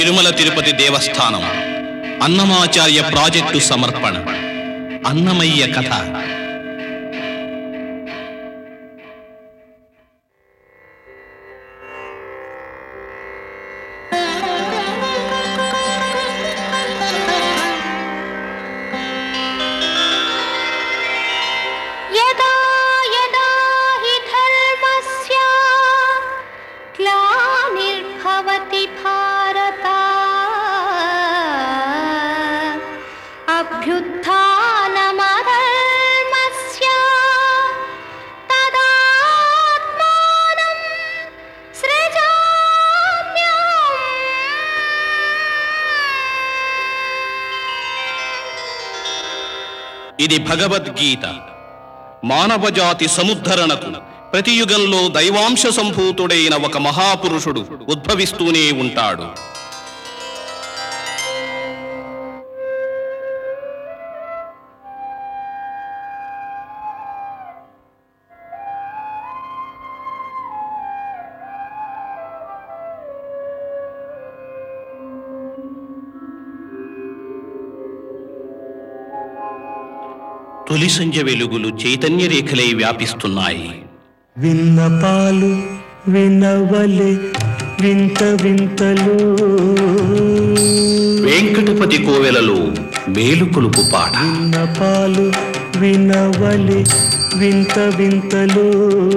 తిరుమల తిరుపతి దేవస్థానం అన్నమాచార్య ప్రాజెక్టు సమర్పణ అన్నమయ్య కథ यदा यदा हि धर्मस्य ग्लानिर्भवति भारत अभ्युत्थानमधर्मस्य तदात्मानं सृजाम्यहम् ఇది భగవద్గీత మానవజాతి సముద్ధరణకు ప్రతి యుగంలో దైవాంశ సంభూతుడైన ఒక మహాపురుషుడు ఉద్భవిస్తూనే ఉంటాడు తొలి సంధ్య వెలుగులు చైతన్య రేఖలై వ్యాపిస్తున్నాయి విన్నపాలు వినవలే వింత వింతలు వెంకటపతి కోవెలలో మేలుకొలుపు పాట విన్నపాలు వినవలే వింత వింతలు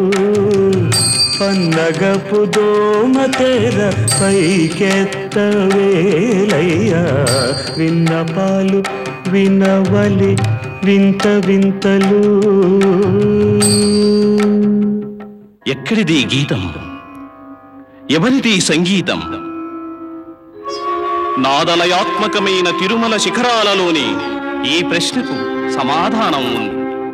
పన్నగపు దోమ తెర పైకెత్త వేలయ్యా విన్నపాలు వినవలే వింత వింతలు ఎక్కడిది ఈ గీతం ఎవరిది ఈ సంగీతం నాదలయాత్మకమైన తిరుమల శిఖరాలలోని ఈ ప్రశ్నకు సమాధానం ఉంది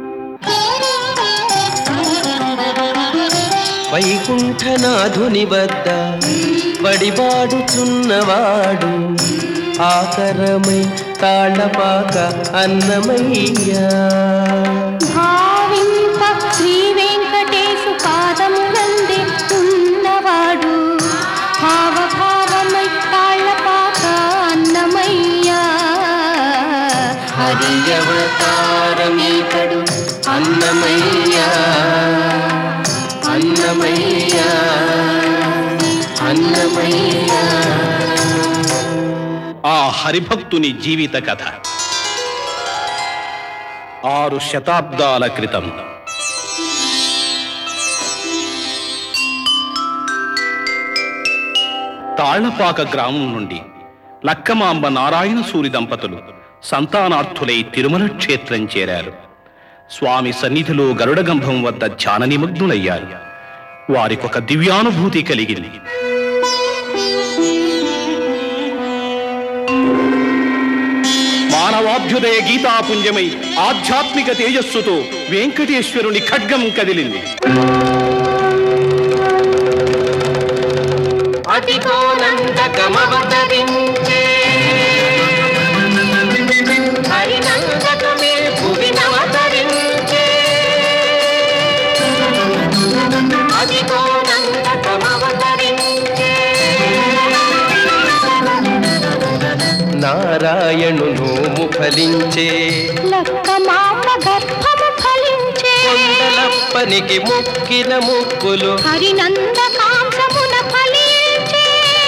వైకుంఠనాథుని వద్ద బడిబాడుచున్నవాడు ఆకరమై తాళపాక అన్నమయ్యా భావింప శ్రీ వెంకటేశు పాదములందే ఉన్నవాడు భావభావమై తాళ్ళపాక అన్నమయ్యా హరి అవతారమీతడు అన్నమయ్యా అన్నమయ్యా అన్నమయ్యా ఆ హరిభక్తుని జీవిత కథ ఆరు శతాబ్దాల క్రితం తాళ్లపాక గ్రామం నుండి లక్కమాంబ నారాయణ సూరి దంపతులు సంతానార్థులై తిరుమల క్షేత్రం చేరారు స్వామి సన్నిధిలో గరుడగంభం వద్ద ధ్యాన నిమగ్నులయ్యారు వారికొక దివ్యానుభూతి కలిగింది మానవాభ్యుదయ గీతాపుంజమై ఆధ్యాత్మిక తేజస్సుతో వెంకటేశ్వరుని ఖడ్గం కదిలింది అదిగో నందకమవతరించే హరినందకమే భువినవతరించే అదిగో నందకమవతరించే నారాయణును ఫలించే లక్క మామ గర్భము ఫలించే కొండలప్పనికి ముక్కిన ముక్కులు హరినంద కాంసమున ఫలించే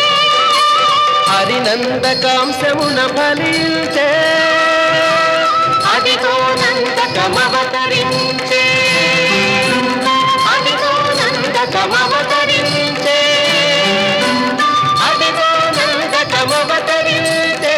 హరినందకాంశమున ఫలించే అదిగో నందకమవతరించే అదిగో నందకమవతరించే అదిగో నందకమవతరించే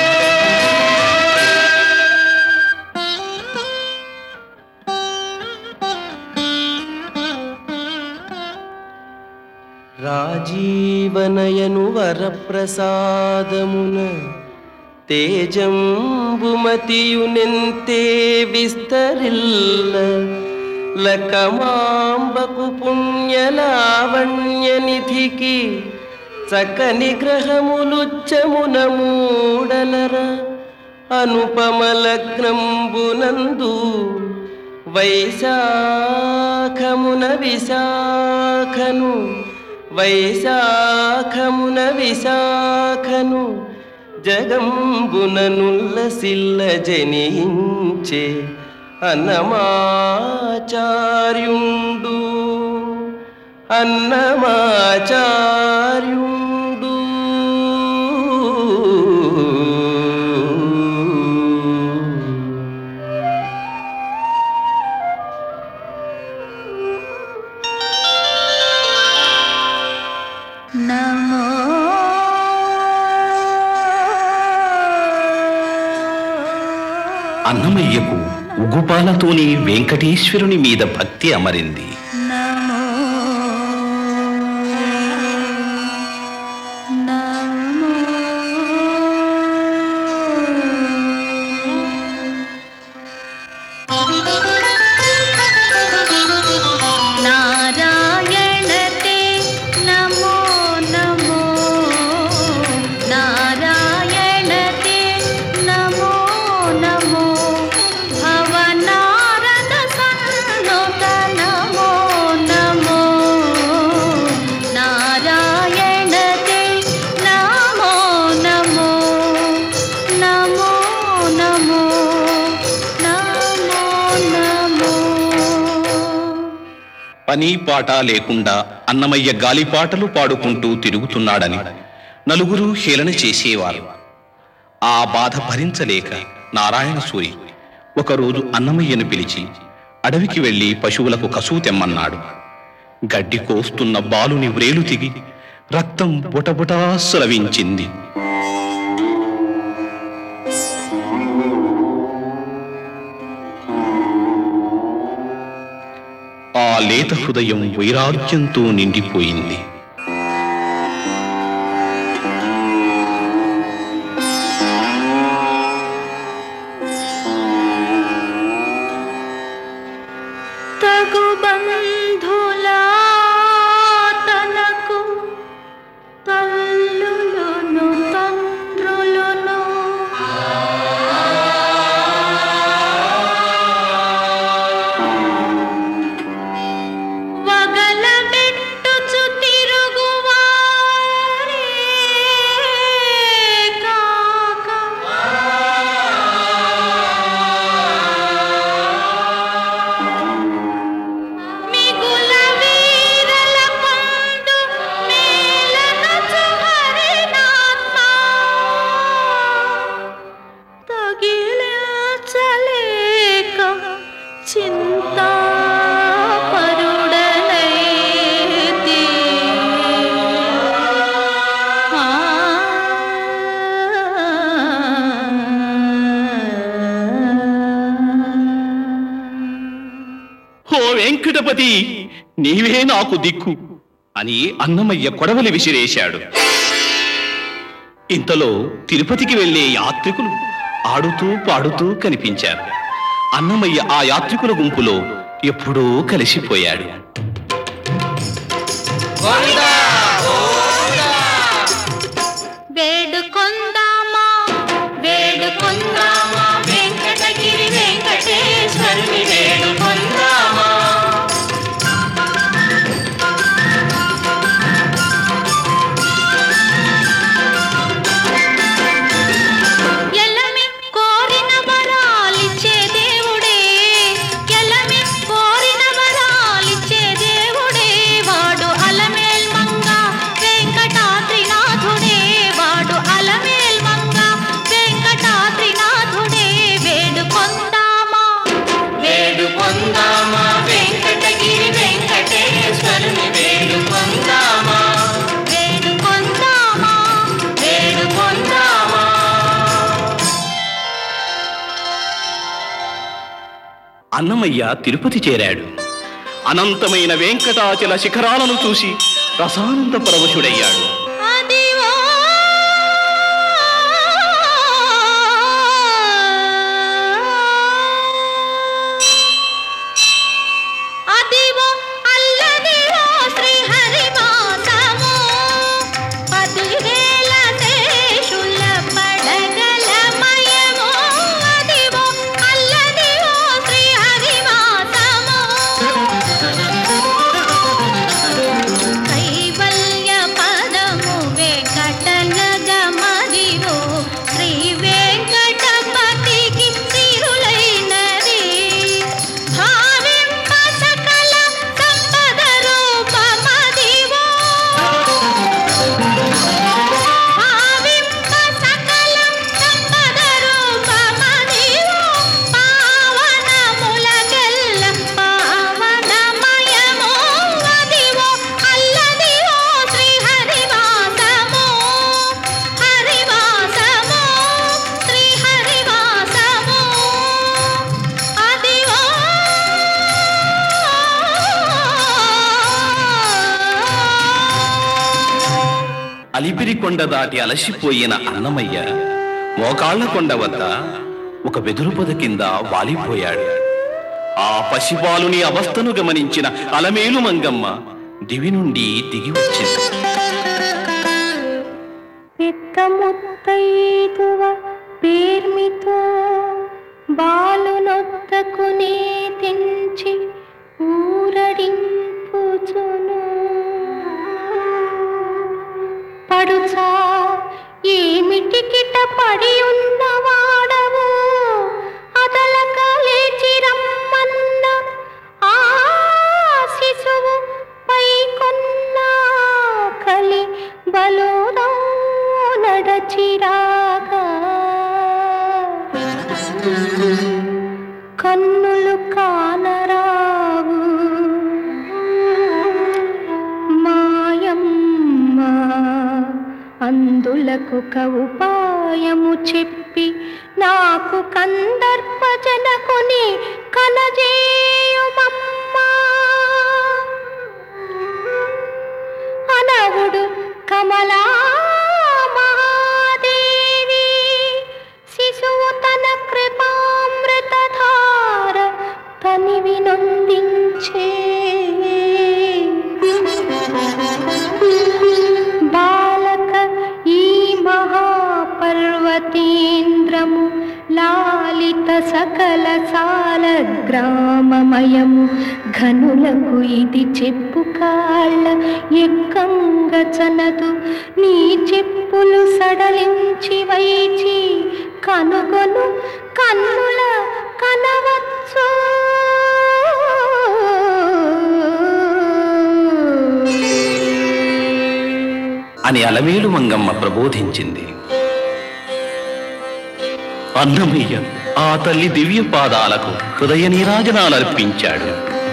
రాజీవనయను వరప్రసాదమున తేజంబుమతియునెంతే విస్తరిల్ల లకమాంబకు పుణ్యలావణ్య నిధికి చక్కని గ్రహములుచ్చమున మూడలర అనుపమలగ్నంబునందు వైశాఖమున విశాఖను వైశాఖమున విశాఖను జగంబున నుల్లసిల్ల జనించే అన్నమాచార్యుండు అన్నమాచార్యుండు నమో అన్నమయ్యకు ఉగుపాలతోని వెంకటేశ్వరుని మీద భక్తి అమరింది నమో నమో నారాయణతే నమో నమో నారాయణతే నమో నమో భవనారద సన్నుత నమో నమో నారాయణతే నమో నమో నమో నమో నమో నమో పని పాట లేకుండా అన్నమయ్య గాలిపాటలు పాడుకుంటూ తిరుగుతున్నాడని నలుగురు హేళన చేసేవారు ఆ బాధ భరించలేక నారాయణ సూరి ఒకరోజు అన్నమయ్యను పిలిచి అడవికి వెళ్లి పశువులకు కసువు తెమ్మన్నాడు గడ్డి కోస్తున్న బాలుని వ్రేలు తిగి రక్తం బుటబుటా స్రవించింది ఆ లేత హృదయం వైరాగ్యంతో నిండిపోయింది తగు బంధులా తనకు తల్లులును తండ్రులును వగలబెట్టుచు తిరుగువారే కాక మిగుల వీరల పండు మేలనచు హరినాత్మ తగిలించలేక చింతా పరుడనైతి ఓ వెంకటపతి నీవే నాకు దిక్కు అని అన్నమయ్య కొడవలి విసిరేశాడు ఇంతలో తిరుపతికి వెళ్లే యాత్రికులు ఆడుతూ పాడుతూ కనిపించారు అన్నమయ్య ఆ యాత్రికుల గుంపులో ఎప్పుడూ కలిసిపోయాడు వేడుకొందామా వేడుకొందామా వెంకటగిరి వెంకటేశ్వరుని వేడుకొందామా ఎలమి కోరిన వరాలిచ్చే దేవుడే ఎలమి కోరిన వరాలిచ్చే దేవుడే వాడు అలమేల్ మంగ వెంకటాద్రినాథుడే వాడు అలమేల్ మంగ వెంకటాద్రినాథుడే వేడుకొందామా వేడుకొందామా వెంకటగిరి వెంకటేశ్వరుని వేడుకొందామా వేడుకొందామా వేడుకొందామా అన్నమయ్య తిరుపతి చేరాడు అనంతమైన వెంకటాచల శిఖరాలను చూసి రసానంద పరవశుడయ్యాడు అదివో అదివో అల్లదివో శ్రీహరివాసము పదివేల శేషుల పడగలమయము అదివో అల్లదివో శ్రీహరివాసము కైవల్య అలిపిరి కొండ దాటి అలసిపోయిన అన్నమయ్య మోకాళ్ల కొండ వద్ద ఒక వెదురు పొద కింద వాలిపోయాడు ఆ పసిబాలుని అవస్థను గమనించిన అలమేలు మంగమ్మ దివి నుండి దిగి వచ్చింది పెద్ద ముత్తైదువ పేర్మితో బాలునొద్దకునే తెంచి ఊరడింపుచును పడుచా ఏమిటికిట పడి ఉన్నవాడవు అదలక లేచి రమ్మన్న ఆ శిశువు పైకొన్న కలి బలోదా నడచిరాగా కన్నులు కానరావు మాయమ్మ అందులకు ఉపాయము చెప్పి నాకు కందర్పజనకుని కనజేయుమమ్మా అనవుడు కమలా మహాదేవి శిశువు తన కృపామృతధార తనివి నొందించే బాలక ఈ మహాపర్వతేంద్రము లాలిత సకల సాల గ్రామమయము ఘనులకు ఇది చెప్పు కాళ్ళ ఎక్కంగ చనదు నీ చెప్పులు సడలించి వైచి కనుగొను కన్నుల కనవచ్చు అని అలమేలు మంగమ్మ ప్రబోధించింది అన్నమయ్య ఆ తల్లి దివ్య పాదాలకు హృదయ నీరాజనాలర్పించాడు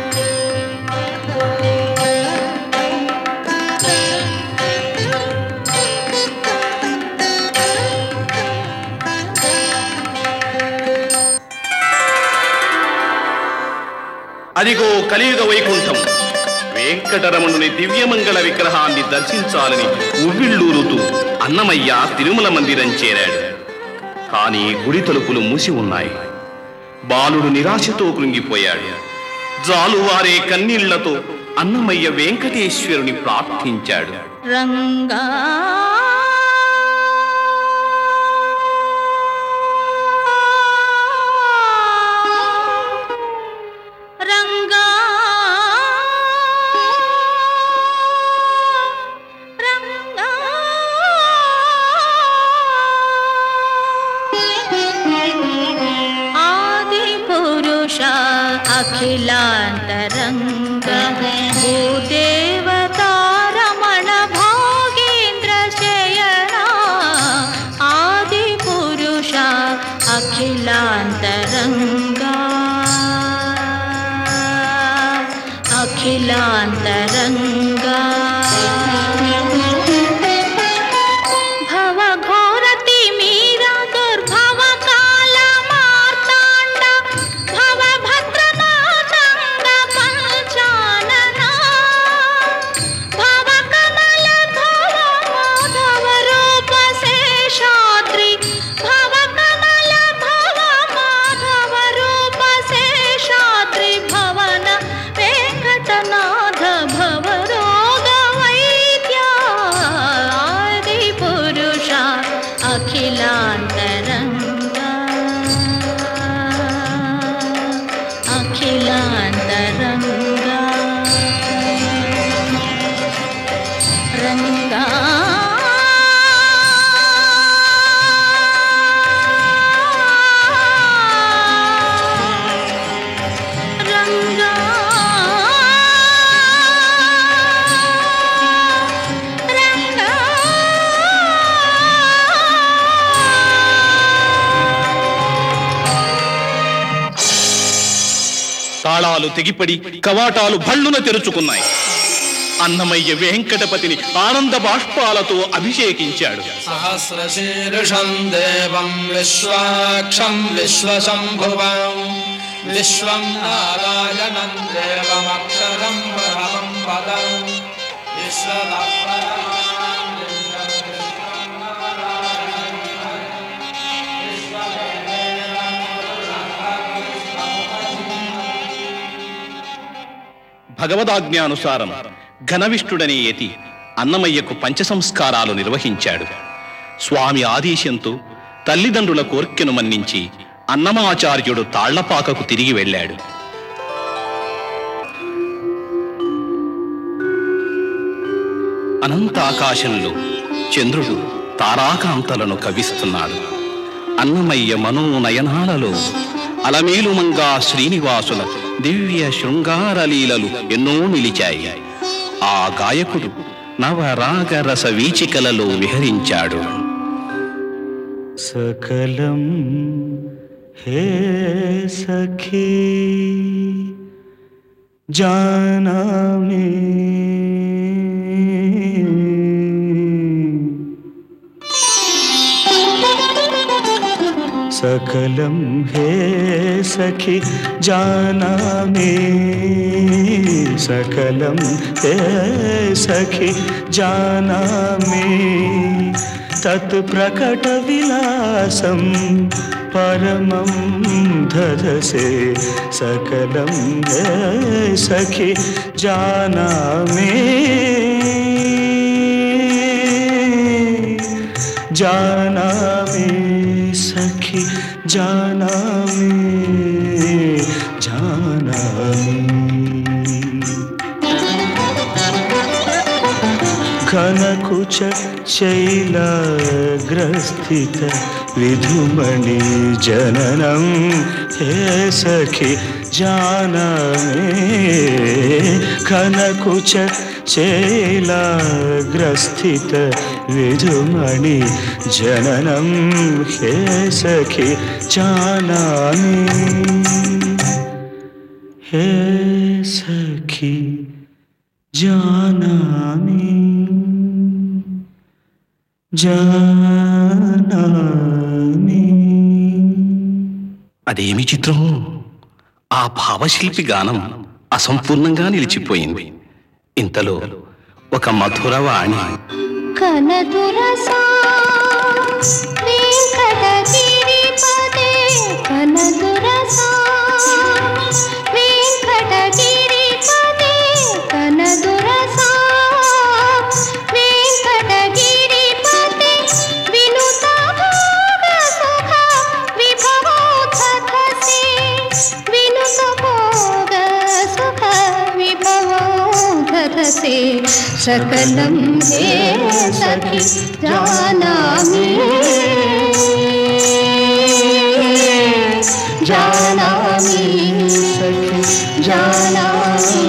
అదిగో కలియుగ వైకుంఠం వెంకటరమణుని దివ్యమంగళ విగ్రహాన్ని దర్శించాలని ఉవ్విళ్ళూరుతూ అన్నమయ్య తిరుమల మందిరం చేరాడు కానీ గుడి తలుపులు మూసి ఉన్నాయి బాలుడు నిరాశతో కృంగిపోయాడు జాలువారే కన్నీళ్లతో అన్నమయ్య వెంకటేశ్వరుని ప్రార్థించాడు రంగా రంగా రంగా ఆది పురుష అఖిలాంతరంగ భూదేవతారమణ భోగేంద్ర శయనా ఆది పురుష అఖిలాంతరంగా అఖిలాంతరంగా భవఘోరతి మీరా దుర్భవ కాల మార్తాండ భవ భద్రనాథంగ పంచానన భవ కమల ధవ మాధవ రూప శేషాద్రి భవ కమల భవ మాధవ రూప శేషాద్రి భవన వెంకటనాథ భవ రోగ వైద్య ఆది పురుష అఖిలాంతరంగా అఖిలాంతరంగా రంగా రంగా రంగా తాళాలు తెగిపడి కవాటాలు భళ్ళున తెరుచుకున్నాయి అన్నమయ్య వెంకటపతిని ఆనంద బాష్పాలతో అభిషేకించాడు सहस्रशीर्षं देवं विश्वाक्षं विश्वशम्भुवं विश्वं नारायणं देवमक्षरं परमं पदं विश्वतः परमां భగవదాజ్ఞానుసారం ఘనవిష్ణుడనే యతి అన్నమయ్యకు పంచ సంస్కారాలు నిర్వహించాడు స్వామి ఆదేశంతో తల్లిదండ్రుల కోర్కెను మన్నించి అన్నమాచార్యుడు తాళ్లపాకకు తిరిగి వెళ్ళాడు అనంత ఆకాశంలో చంద్రుడు తారాకాంతలను కవిస్తున్నాడు అన్నమయ్య మనోనయనాలలో అలమేలుమంగా శ్రీనివాసుల దివ్య శృంగార లీలలు ఎన్నో నిలిచాయి ఆ గాయకుడు నవరాగరస వీచికలలో విహరించాడు सकलं हे सखी जानामि सकलं हे सखी जानामि सकलं हे सखि जानामि तत्प्रकटविलासं परमं दधसे सकलं हे सखि जानामि जानामि सखि जानामि जानामि घनकुच शैलग्रस्थित विधुमणि जननं हे सखि जानामि घनकुच शैलग्रस्थित विधुमणि जननं हे सखि जानामि हे सखि जानामि जानामि అదేమి చిత్రం ఆ భావశిల్పి గానం అసంపూర్ణంగా నిలిచిపోయింది ఇంతలో ఒక మధురవాణి కనదురసా వెంకటగిరిపదే కనదురసా వెంకటగిరిపదే కనదురసా వెంకటగిరిపదే వినుత భోగ సుఖ విభవోధకసే వినుత భోగ సుఖ విభవోధకసే सकलं हे सखि जानामि जानामि सखि जानामि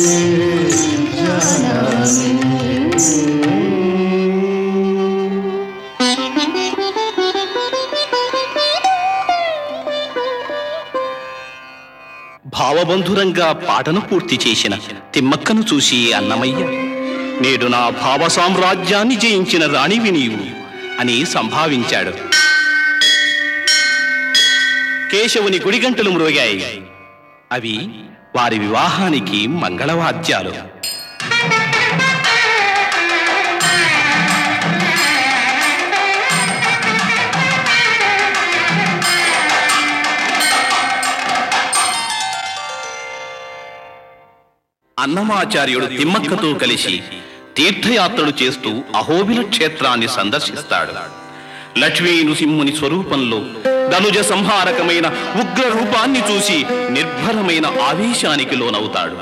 భావబంధురంగా పాటను పూర్తి చేసిన తిమ్మక్కను చూసి అన్నమయ్య నేడు నా భావ సామ్రాజ్యాన్ని జయించిన రాణివి నీవు అని సంభావించాడు కేశవుని గుడిగంటలు మ్రోగాయి అవి వారి వివాహానికి మంగళవాద్యాలు అన్నమాచార్యుడు తిమ్మక్కతో కలిసి తీర్థయాత్రలు చేస్తూ అహోబిల క్షేత్రాన్ని సందర్శిస్తాడు లక్ష్మీ నృసింహుని స్వరూపంలో ధనుజ సంహారకమైన ఉగ్ర రూపాన్ని చూసి నిర్భరమైన ఆవేశానికి లోనవుతాడు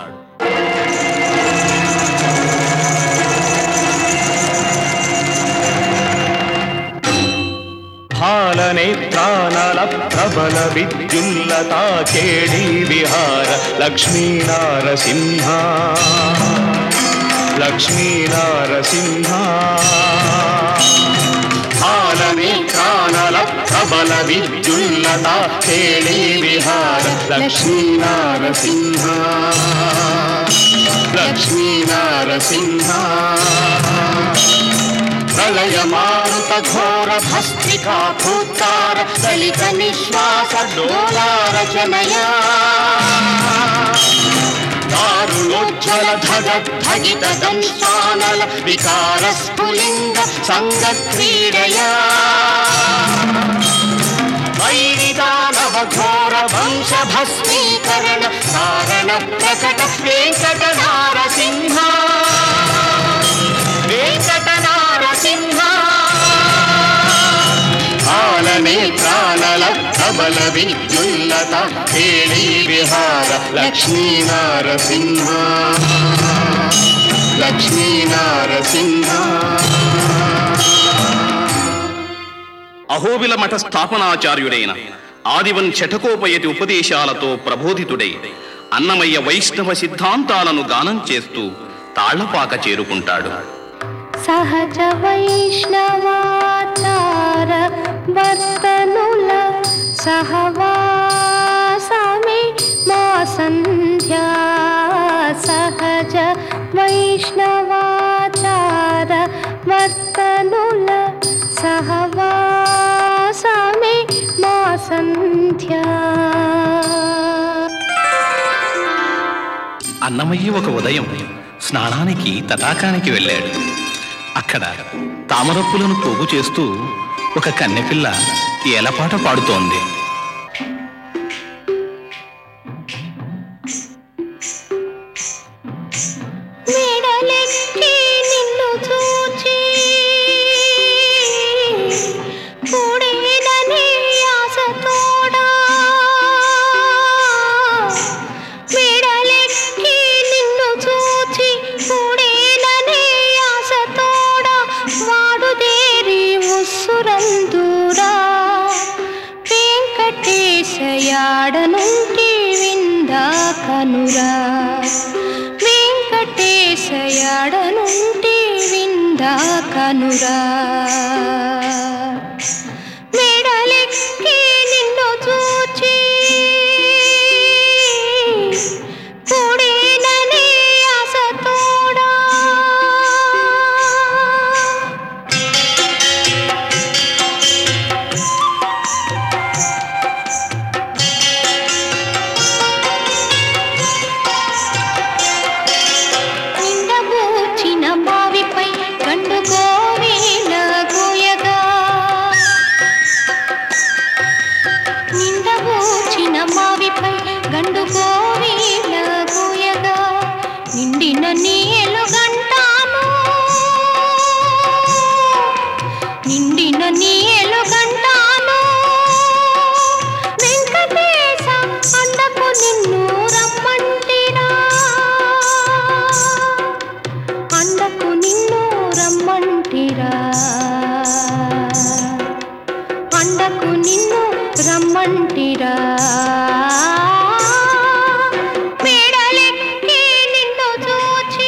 फालनेत्रानल प्रबल विद्युल्लता केडी विहार लक्ष्मीनारसिंहा लक्ष्मीनारसिंहा फालनेत्रानल प्रबल विद्युल्लता केडी विहार लक्ष्मीनारसिंहा लक्ष्मीनारसिंहा प्रलय मारुत घोर भस्त्रिका भूतार दलित निश्वास डोलारचनया दारुणोज्ज्वल धग धगित दंशानल विकार स्फुलिङ्ग सङ्गक्रीडया వైరి దానవ ఘోర వంశ భస్మీకరణ కారణ ప్రకట వెంకట నారసింహ వెంకట నారసింహ ఆలనే ప్రాణల ప్రబల విద్యుల్లత కేళీ విహార లక్ష్మీ నారసింహ లక్ష్మీ నారసింహ అహోబిల మఠ స్థాపనాచార్యుడైన ఆదివన్ శఠకోపయతి ఉపదేశాలతో ప్రబోధితుడై అన్నమయ్య వైష్ణవ సిద్ధాంతాలను గానం చేస్తూ తాళ్లపాక చేరుకుంటాడు సహజ వైష్ణవాచార వర్తనుల సహవాసమే మా సంధ్యా సహజ వైష్ణవాచార వర్తనుల సహవాసమే మా సంధ్యా అన్నమయ్య ఒక ఉదయం స్నానానికి తటాకానికి వెళ్ళాడు అక్కడ తామరప్పులను పోగు చేస్తూ ఒక కన్నెపిల్ల ఏలపాట పాడుతోంది మెడలెక్కి నిన్ను చూచి కూడేనని ఆశతోడా మెడలెక్కి నిన్ను చూచి కూడేనని ఆశతోడా వాడుదేరి ఉస్సురందురా వెంకటేశయాడనుంటి విందా కనురా వెంకటేశయాడనుంటి విందా కనురా మెడలెక్కి నిన్ను చూచి కూడేనని ఆశతోడా నిండబూచిన బావిపై గండు గోవిన గోయగా నిండబూచిన మావిపై గండు గోవిన గోయగా నిండిన నీలు గంటాను నిండిన నీలు గంటాను వెంకటేశ అందకు నిన్ను రమ్మంటిరా అందకు నిన్ను రమ్మంటిరా అండకు నిన్ను రమ్మంటిరా మేడలెక్కి నిన్ను చూచి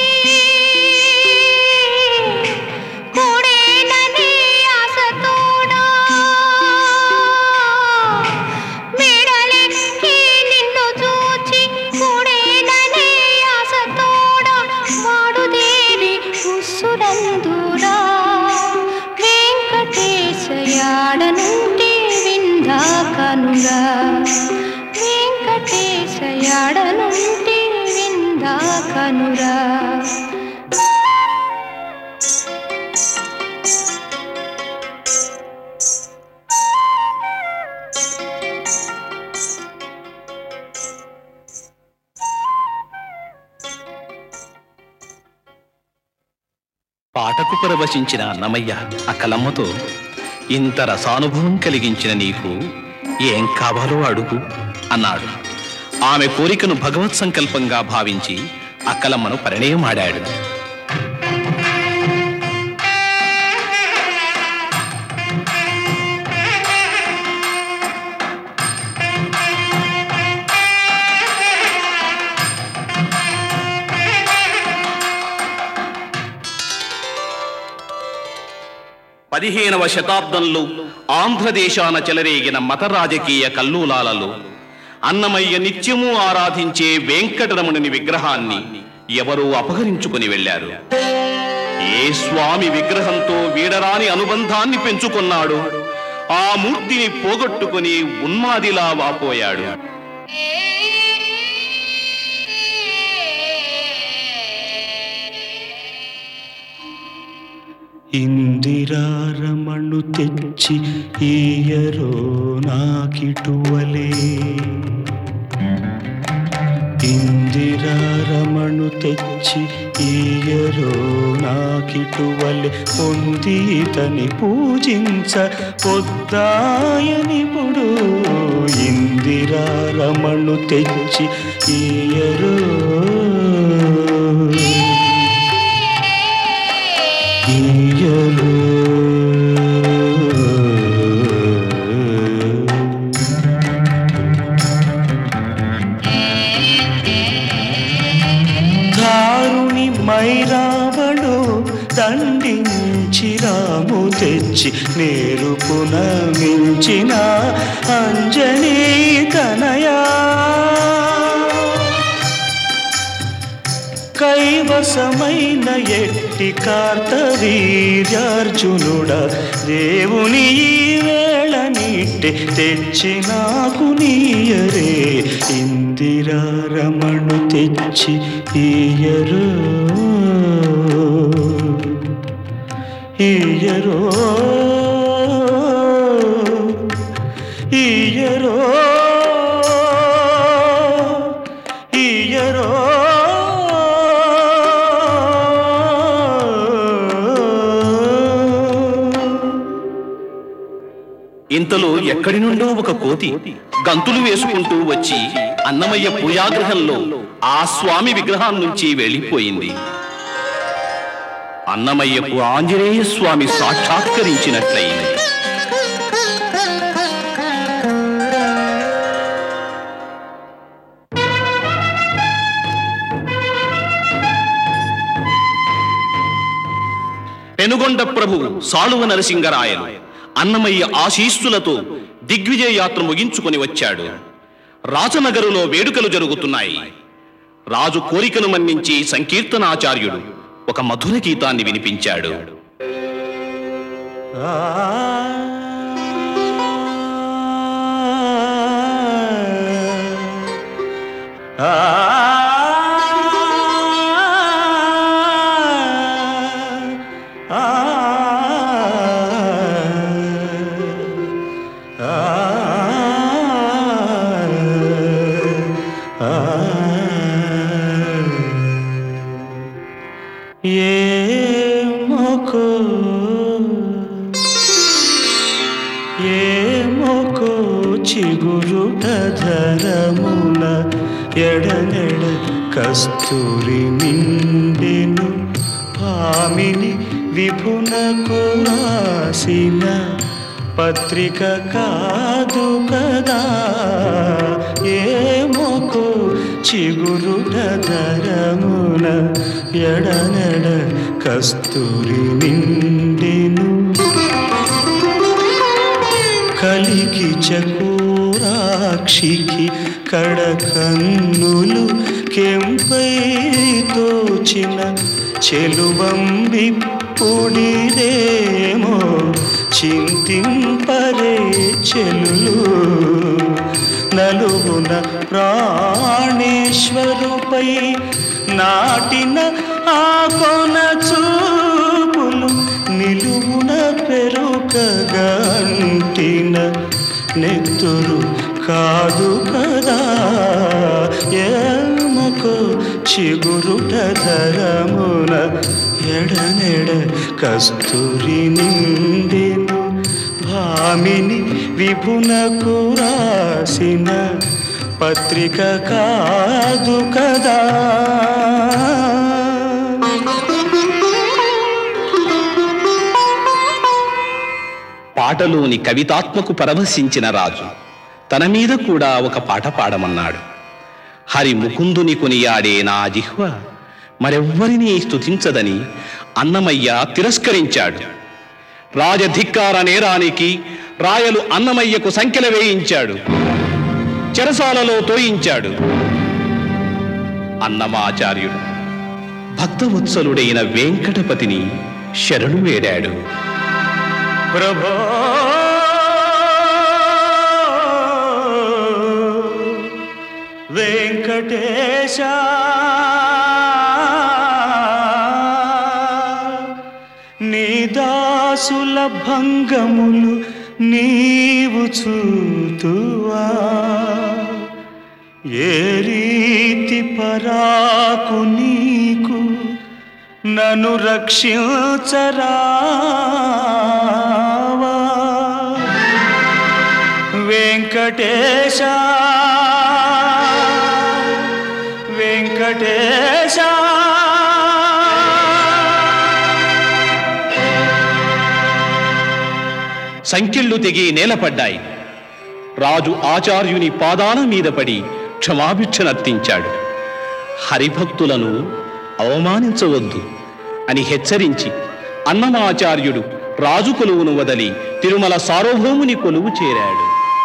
కూడేనని ఆశతోడా మేడలెక్కి నిన్ను చూచి కూడేనని ఆశతోడా వాడుదేరి ఉస్సురందురా వెంకటేశయాడనుంటి విందా కనురా వెంకటేశయాడనుంటి విందా కనురా పాటకు పరవశించిన అన్నమయ్య అక్కలమ్మతో ఇంత రసానుభవం కలిగించిన నీకు ఏం కావాలో అడుగు అన్నాడు ఆమె కోరికను భగవత్ సంకల్పంగా భావించి అక్కలమ్మను పరిణయమాడాడు పదిహేనవ శతాబ్దంలో ఆంధ్రదేశాన చెలరేగిన మత రాజకీయ కల్లోలాలలో అన్నమయ్య నిత్యము ఆరాధించే వెంకటరమణుని విగ్రహాన్ని ఎవరో అపహరించుకుని వెళ్ళారు ఏ స్వామి విగ్రహంతో వీడరాని అనుబంధాన్ని పెంచుకున్నాడు ఆ మూర్తిని పోగొట్టుకుని ఉన్మాదిలా వాపోయాడు ఇందిరారమణు తెచ్చి ఈయరో నాకిటువలే ఇందిరారమణు తెచ్చి ఈయరో నాకిటువలే పొంది ఇతని పూజించ పొద్దాయనిపుడు ఇందిరారమణు తెచ్చి ఈయరో ఈయరో దారుణి మైరావడు దండించి రాము తెచ్చి నేరుపున మించిన అంజనీ తనయా కైవసమైన ఎట్టి కార్తవీర్యార్జునుడ దేవుని ఈ వేళ నీటి తెచ్చి నాకు నీయరే ఇందిరారమణు తెచ్చి ఈయరు ఈయరో ఈయరో ఈయరో ఇంతలో ఎక్కడి నుండో ఒక కోతి గంతులు వేసుకుంటూ వచ్చి అన్నమయ్య పూజాగృహంలో ఆ స్వామి విగ్రహం నుంచి వెళ్ళిపోయింది అన్నమయ్యకు ఆంజనేయ స్వామి సాక్షాత్కరించినట్లయింది పెనుగొండ ప్రభు సాళువ నరసింగరాయలు అన్నమయ్య ఆశీస్సులతో దిగ్విజయ యాత్ర ముగించుకొని వచ్చాడు రాజనగరులో వేడుకలు జరుగుతున్నాయి రాజు కోరికను మన్నించి సంకీర్తనాచార్యుడు ఒక మధుర గీతాన్ని వినిపించాడు ఆ ఆ ఏ మొకో ఏమోకో చిగురుట ధరమున ఎడనెడ కస్తూరి నిండెను పామిని విభునకు రాసిన పత్రిక కాదు కదా ఏమోకో చిగురుట ధరమున ఎడనెడ కస్తూరి నిండెను కలికి చకోరాక్షికి కడకన్నులు కెంపై తోచిన చెలువంబి పొడిదేమో చింతింపరే చెలులు నలుగున ప్రాణేశ్వరుపై నాటిన ఆ కొన చూపులు నిలువున పెరుకగంటిన నెత్తురు కాదు కదా ఏమకో చిగురుట ధరమున ఎడనెడ కస్తూరి నిండెను భామిని విభునకు రాసిన పత్రిక కాదు కదా పాటలోని కవితాత్మకు పరవశించిన రాజు తన మీద కూడా ఒక పాట పాడమన్నాడు హరి ముకుందుని కొనియాడే నా జిహ్వ మరెవ్వరినీ స్తుతించదని అన్నమయ్య తిరస్కరించాడు రాజధిక్కార నేరానికి రాయలు అన్నమయ్యకు సంఖ్యలు వేయించాడు చెరసాలలో తోయించాడు అన్నమాచార్యుడు భక్తవత్సలుడైన వెంకటపతిని శరణు వేడాడు ప్రభో వెంకటేశ నీ దా దాసుల భంగములు నీవు చూతువా ఏ రీతి పరాకు నీకు నన్ను రక్షించరావా వెంకటేశ వెంకటేశ సంఖ్యళ్ళు తెగి నేలపడ్డాయి రాజు ఆచార్యుని పాదాల మీద పడి క్షమాభిక్షనర్తించాడు హరిభక్తులను అవమానించవద్దు అని హెచ్చరించి అన్నమాచార్యుడు రాజు కొలువును వదలి తిరుమల సార్వభౌముని కొలువు చేరాడు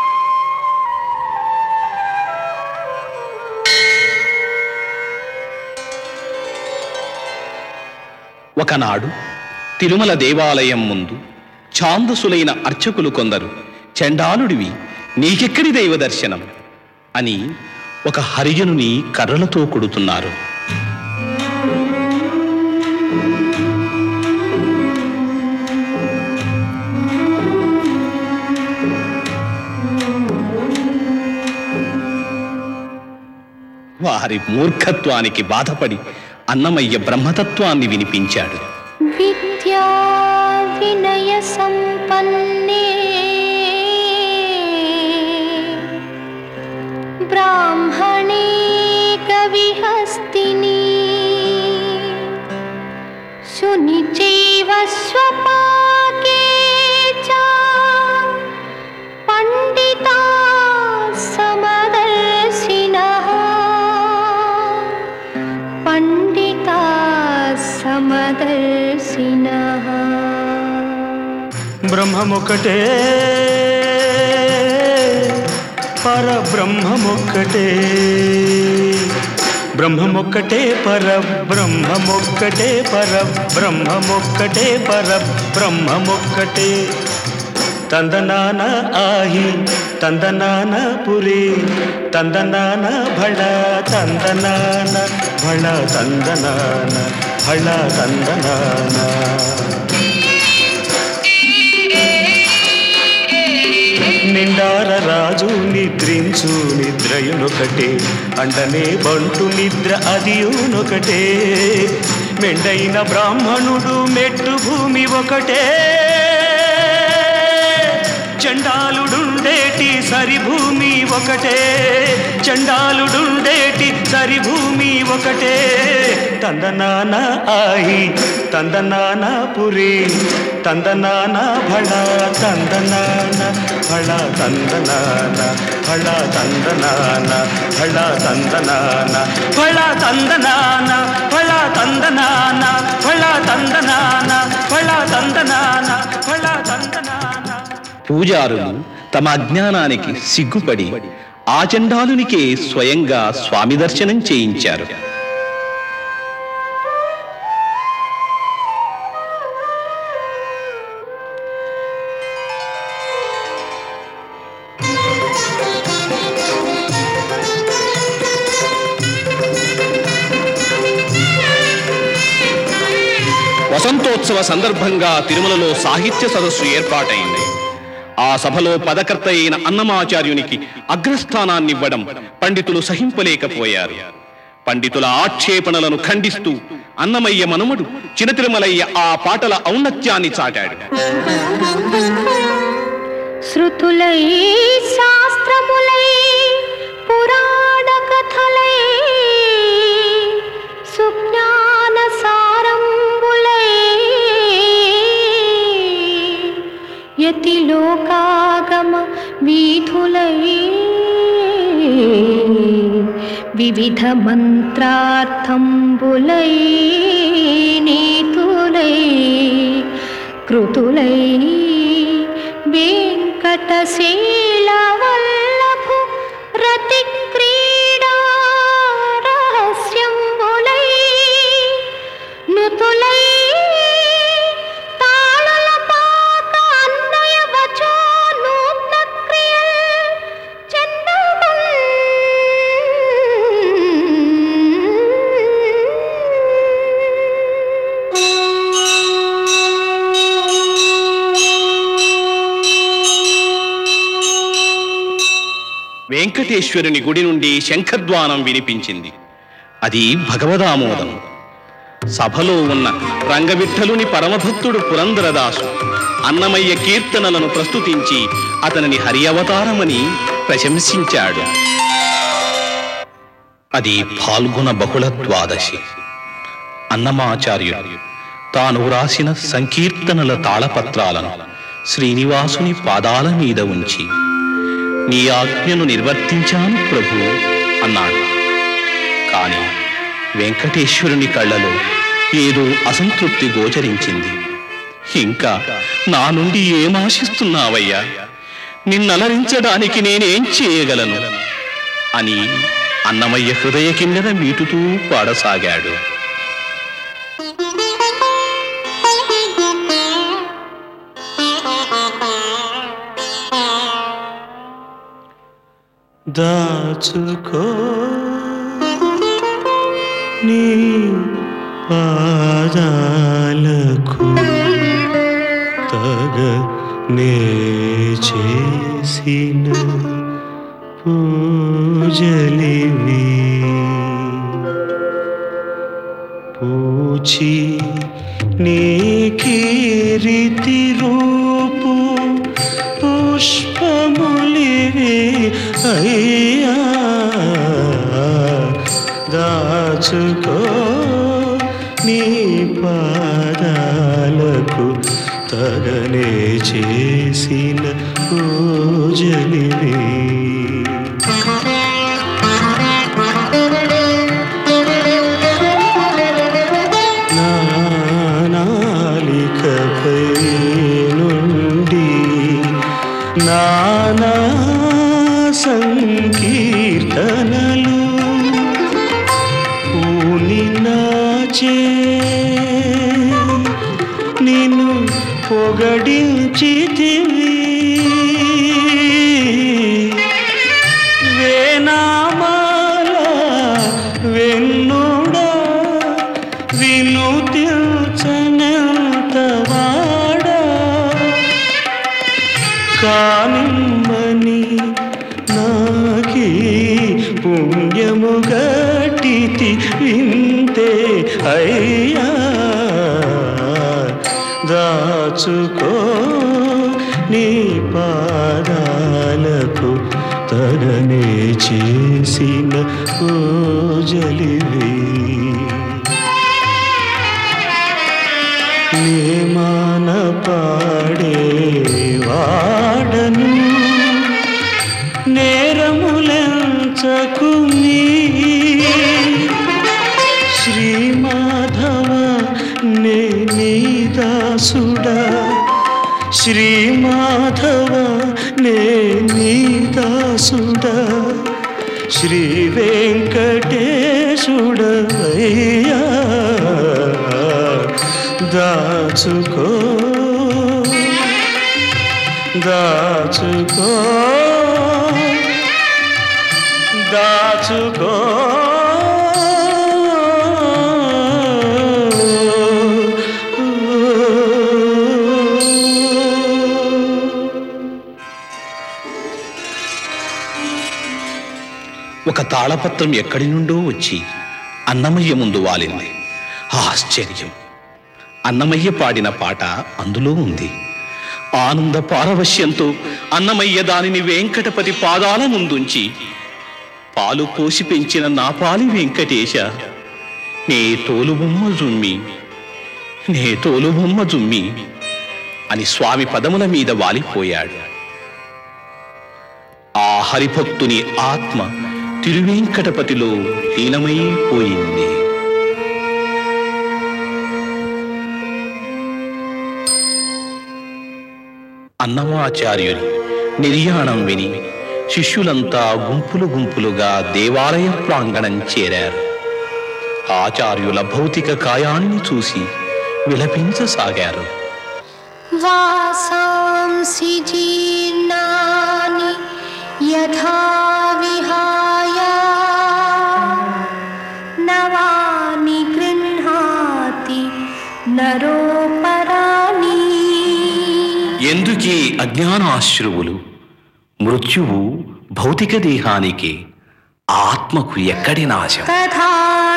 ఒకనాడు తిరుమల దేవాలయం ముందు ఛాందసులైన అర్చకులు కొందరు చండాలుడివి నీకెక్కడి దైవ దర్శనం అని ఒక హరిజనుని కర్రలతో కొడుతున్నారు వారి మూర్ఖత్వానికి బాధపడి అన్నమయ్య బ్రహ్మతత్వాన్ని వినిపించాడు విద్యా వినయ సంపన్నే బ్రాహ్మణే కవిహస్తిని శుని చైవ స్వపాకే చ పండితా సమదర్శినః పండితా సమదర్శినః బ్రహ్మమొక్కటే పరబ్రహ్మమొక్కటే బ్రహ్మమొక్కటే పరబ్రహ్మమొక్కటే పరబ్రహ్మమొక్కటే పరబ్రహ్మమొక్కటే తందనాన ఆహి తందనాన పురి తందనాన భళ తందనాన భళ తందనాన భళ తందనాన నిండార రాజు నిద్రించు నిద్రయునొకటే అండనే బంటు నిద్ర అదియునొకటే మెండైన బ్రాహ్మణుడు మెట్టు భూమి ఒకటే చండాలుడుండేటి సరిభూమి ఒకటే చండాలుడుండేటి సరిభూమి ఒకటే తందనాన ఆయి తందనాన పురి తందనాన భళ తందనాన భళ తందనాన భళ తందనాన భళ తందనాన భళ తందనాన భళ తందనాన భళ తందనాన భళ తందనాన భళ తందనాన పూజారులు తమ అజ్ఞానానికి సిగ్గుపడి ఆ చండాలునికే స్వయంగా స్వామి దర్శనం చేయించారు వసంతోత్సవ సందర్భంగా తిరుమలలో సాహిత్య సదస్సు ఏర్పాటైంది ఆ సభలో పదకర్త అయిన అన్నమాచార్యునికి అగ్రస్థానాన్నివ్వడం పండితులు సహింపలేకపోయారు పండితుల ఆక్షేపణలను ఖండిస్తూ అన్నమయ్య మనుమడు చినతిరుమలయ్య ఆ పాటల ఔన్నత్యాన్ని చాటాడు శృతులై శాస్త్రములై పురాణ కథలై సుజ్ఞాన సారంబులై యతి లోకాగమ వీధులై వివిధ మంత్రార్థంబులై నీతులై కృతులై వెంకటశీలవల్లభు రతి క్రీడా రహస్యంబులై నుతులై తాళల పాక అన్నయ వచో నూత్న క్రియల్ చెందగున్ వెంకటేశ్వరుని గుడి నుండి శంఖధ్వానం వినిపించింది అది భగవదామోదం సభలో ఉన్న రంగవిఠలుని పరమభక్తుడు పురందరదాసు అన్నమయ్య కీర్తనలను ప్రస్తుతించి అతనిని హరి అవతారమని ప్రశంసించాడు అది ఫాల్గుణ బహుళ ద్వాదశి అన్నమాచార్యుడు తాను వ్రాసిన సంకీర్తనల తాళపత్రాలను శ్రీనివాసుని పాదాల మీద ఉంచి నీ ఆజ్ఞను నిర్వర్తించాను ప్రభు అన్నాడు కాని వెంకటేశ్వరుని కళ్ళలో ఏదో అసంతృప్తి గోచరించింది ఇంకా నా నుండి ఏమాశిస్తున్నావయ్యా నిన్నలరించడానికి నేనేం చేయగలను అని అన్నమయ్య హృదయ కిందన మీటుతూ పాడసాగాడు దాచుకో నీ పాదాలకు తగ నే చేసిన పూజలివి పూచి నీ కీరితి రూపు పుష్పములివి అయ్యా దాచుకో నీ పాదాలకు తగనే చేసిన పూజలివి నాలికపై నుండి నానా సంకీర్తనలు పూని నాచే నిన్ను పొగడించితివి వేనామాల వెన్నుడా వినుతిల్చనంతవాడా కానిమ్మని నాకీ పుణ్యము గట్టితి వింతే అయ్యా దాచుకో నీ పాదాలకు తగనే చేసిన పూజలివి నేమాన పాడే వాడను నేరములంచకు మీ శ్రీ మాధవ నే నీ దాసుడా శ్రీ మాధవ నే నీ దాసుడా శ్రీ వెంకటేశుడయ్యా దాచుకో దాచుకో దాచుకో ఒక తాళపత్రం ఎక్కడి నుండో వచ్చి అన్నమయ్య ముందు వాలింది ఆశ్చర్యం అన్నమయ్య పాడిన పాట అందులో ఉంది ఆనంద పారవశ్యంతో అన్నమయ్య దానిని వెంకటపతి పాదాల ముందుంచి పాలు పోసి పెంచిన నా పాలి వెంకటేశ నే తోలుబొమ్మ జుమ్మి నే తోలుబొమ్మ జుమ్మి అని స్వామి పదముల మీద వాలిపోయాడు ఆ హరిభక్తుని ఆత్మ తిరువెంకటపతిలో లీనమైపోయింది అన్నమాచార్యుని నిర్యాణం విని శిష్యులంతా గుంపులు గుంపులుగా దేవాలయ ప్రాంగణం చేరారు ఆచార్యుల భౌతిక కాయాన్ని చూసి విలపించసాగారు वासांसि जीर्णानि यथा विहाय नवानि गृह्णाति नरोपराणि ఎందుకీ అజ్ఞానాశ్రువులు మృత్యువు భౌతిక దేహానికి ఆత్మకు ఎక్కడి నాశం तथा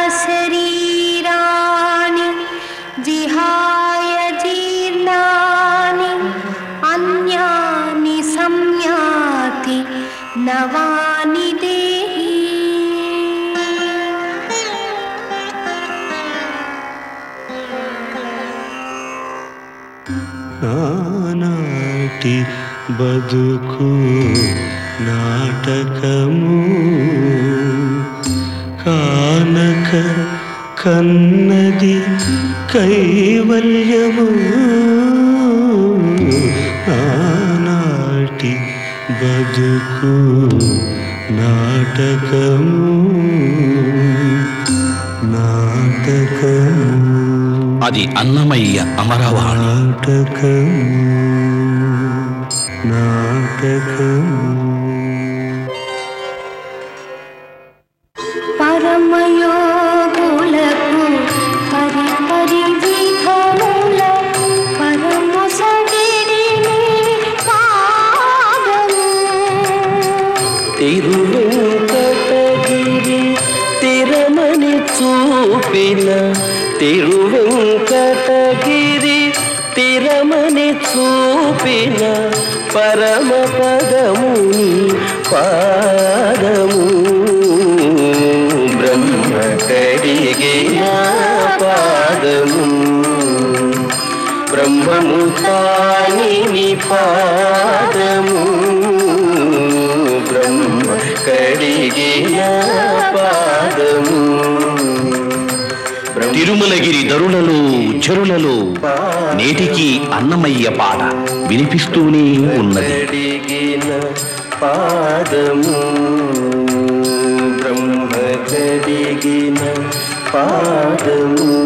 शरीराणि विहाय जीर्णानि अन्यानि संयाति नवानि देहि నానాటి బతుకు నాటకము కానక కన్నది కైవల్యము నానాటి బతుకు నాటకము నాటకము అది అన్నమయ్య అమరవాణి నాటకము నాటకము పరమయోగులకు పరి పరి విధముల పరమ సగిరిని పాదము తిరువెంకటగిరి తిరమని చూపిన తిరువెంకటగిరి తిరమని చూపిన పరమ పదముని పాదము బ్రహ్మ కడిగిన పాదము బ్రహ్మము తాని పాదము బ్రహ్మ కడిగిన పాదము తిరుమలగిరి దరులలో చెరులలో నేటికి అన్నమయ్య పాట వినిపిస్తూనే ఉన్నది కడిగిన పాదము బ్రహ్మ కడిగిన పాదము